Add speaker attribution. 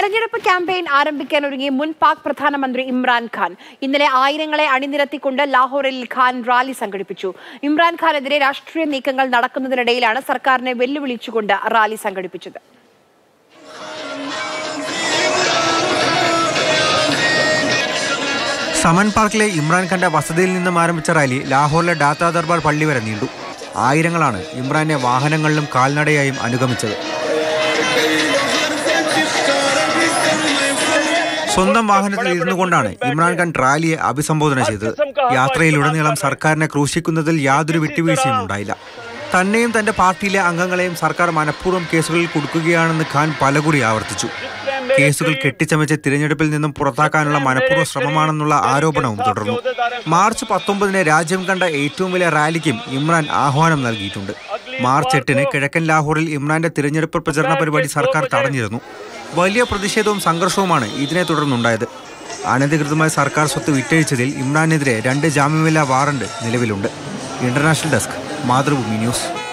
Speaker 1: തെരഞ്ഞെടുപ്പ് ക്യാമ്പയിൻ ആരംഭിക്കാൻ ഒരുങ്ങി മുൻ പാക് പ്രധാനമന്ത്രി ഇമ്രാൻഖാൻ ഇന്നലെ ആയിരങ്ങളെ അണിനിരത്തിക്കൊണ്ട് ലാഹോറിൽ ഖാൻ റാലി സംഘടിപ്പിച്ചു ഇമ്രാൻഖാനെതിരെ രാഷ്ട്രീയ നീക്കങ്ങൾ നടക്കുന്നതിനിടയിലാണ് സർക്കാരിനെ വെല്ലുവിളിച്ചുകൊണ്ട് റാലി സംഘടിപ്പിച്ചത്
Speaker 2: സമൻ പാർക്കിലെ ഇമ്രാൻഖാന്റെ വസതിയിൽ നിന്നും ആരംഭിച്ച റാലി ലാഹോറിലെ ഡാത്താ ദർബാർ പള്ളി വരെ നീണ്ടു ആയിരങ്ങളാണ് ഇമ്രാനെ വാഹനങ്ങളിലും കാൽനടയായും അനുഗമിച്ചത് സ്വന്തം വാഹനത്തിൽ ഇരുന്നു കൊണ്ടാണ് ഇമ്രാൻഖാൻ റാലിയെ അഭിസംബോധന ചെയ്തത് യാത്രയിലുടനീളം സർക്കാരിനെ ക്രൂശിക്കുന്നതിൽ യാതൊരു വിട്ടുവീഴ്ചയും ഉണ്ടായില്ല തന്നെയും തന്റെ പാർട്ടിയിലെ അംഗങ്ങളെയും സർക്കാർ മനഃപൂർവ്വം കേസുകളിൽ കൊടുക്കുകയാണെന്ന് ഖാൻ പലകുറി ആവർത്തിച്ചു കേസുകൾ കെട്ടിച്ചമച്ച് തിരഞ്ഞെടുപ്പിൽ നിന്നും പുറത്താക്കാനുള്ള മനഃപൂർവ്വ ശ്രമമാണെന്നുള്ള ആരോപണവും തുടർന്നു മാർച്ച് പത്തൊമ്പതിന് രാജ്യം കണ്ട ഏറ്റവും വലിയ റാലിക്കും ഇമ്രാൻ ആഹ്വാനം നൽകിയിട്ടുണ്ട് മാർച്ച് എട്ടിന് കിഴക്കൻ ലാഹോറിൽ ഇമ്രാന്റെ തിരഞ്ഞെടുപ്പ് പ്രചരണ പരിപാടി സർക്കാർ തടഞ്ഞിരുന്നു വലിയ പ്രതിഷേധവും സംഘർഷവുമാണ് ഇതിനെ തുടർന്നുണ്ടായത് അനധികൃതമായ സർക്കാർ സ്വത്ത് വിറ്റഴിച്ചതിൽ ഇമ്രാനെതിരെ രണ്ട് ജാമ്യമില്ലാ വാറണ്ട് നിലവിലുണ്ട് ഇന്റർനാഷണൽ ഡെസ്ക് മാതൃഭൂമി ന്യൂസ്